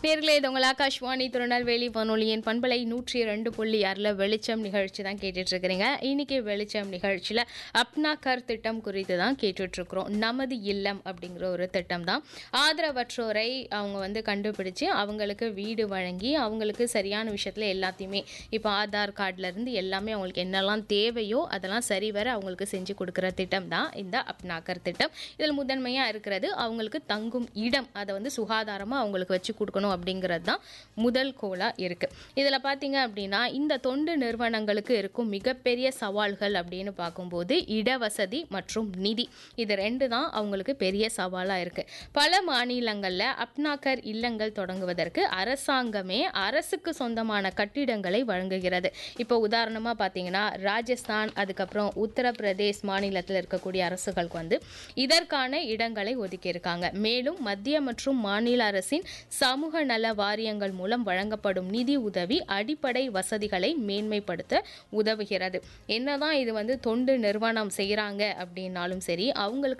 நேர்களே இது உங்கள் ஆகாஷ்வாணி திருநெல்வேலி வானொலியின் பண்பலை நூற்றி ரெண்டு புள்ளி ஆறில் வெளிச்சம் நிகழ்ச்சி தான் கேட்டுட்டு இருக்கிறீங்க இன்னைக்கு வெளிச்சம் நிகழ்ச்சியில் அப்னா கர் திட்டம் குறித்து தான் கேட்டுட்டு இருக்கிறோம் நமது இல்லம் அப்படிங்கிற ஒரு திட்டம் தான் ஆதரவற்றோரை அவங்க வந்து கண்டுபிடிச்சு அவங்களுக்கு வீடு வழங்கி அவங்களுக்கு சரியான விஷயத்தில் எல்லாத்தையுமே இப்போ ஆதார் கார்டுல இருந்து எல்லாமே அவங்களுக்கு என்னெல்லாம் தேவையோ அதெல்லாம் சரிவர அவங்களுக்கு செஞ்சு கொடுக்குற திட்டம் தான் இந்த அப்னாக்கர் திட்டம் இதில் முதன்மையாக இருக்கிறது அவங்களுக்கு தங்கும் இடம் அதை வந்து சுகாதாரமாக அவங்களுக்கு வச்சு கொடுக்கணும் அப்படிங்கிறது தான் முதல் கோலாக இருக்குது இதில் பார்த்தீங்க அப்படின்னா இந்த தொண்டு நிறுவனங்களுக்கு இருக்கும் மிகப்பெரிய சவால்கள் அப்படின்னு பார்க்கும்போது இடவசதி மற்றும் நிதி இது ரெண்டு தான் அவங்களுக்கு பெரிய சவாலாக இருக்குது பல மாநிலங்களில் அப்னாக்கர் இல்லங்கள் தொடங்குவதற்கு அரசாங்கமே அரசுக்கு சொந்தமான கட்டிடங்களை வழங்குகிறது இப்போ உதாரணமாக பார்த்தீங்கன்னா ராஜஸ்தான் அதுக்கப்புறம் உத்தரப்பிரதேஷ் மாநிலத்தில் இருக்கக்கூடிய அரசுகளுக்கு வந்து இதற்கான இடங்களை ஒதுக்கியிருக்காங்க மேலும் மத்திய மற்றும் மாநில அரசின் சமூக நல வாரியங்கள் மூலம் வழங்கப்படும் நிதி உதவி அடிப்படை வசதிகளை மேன்மைப்படுத்த உதவுகிறது என்னதான் இது வந்து தொண்டு நிறுவனம் செய்கிறாங்க அப்படின்னாலும் சரி அவங்களுக்கு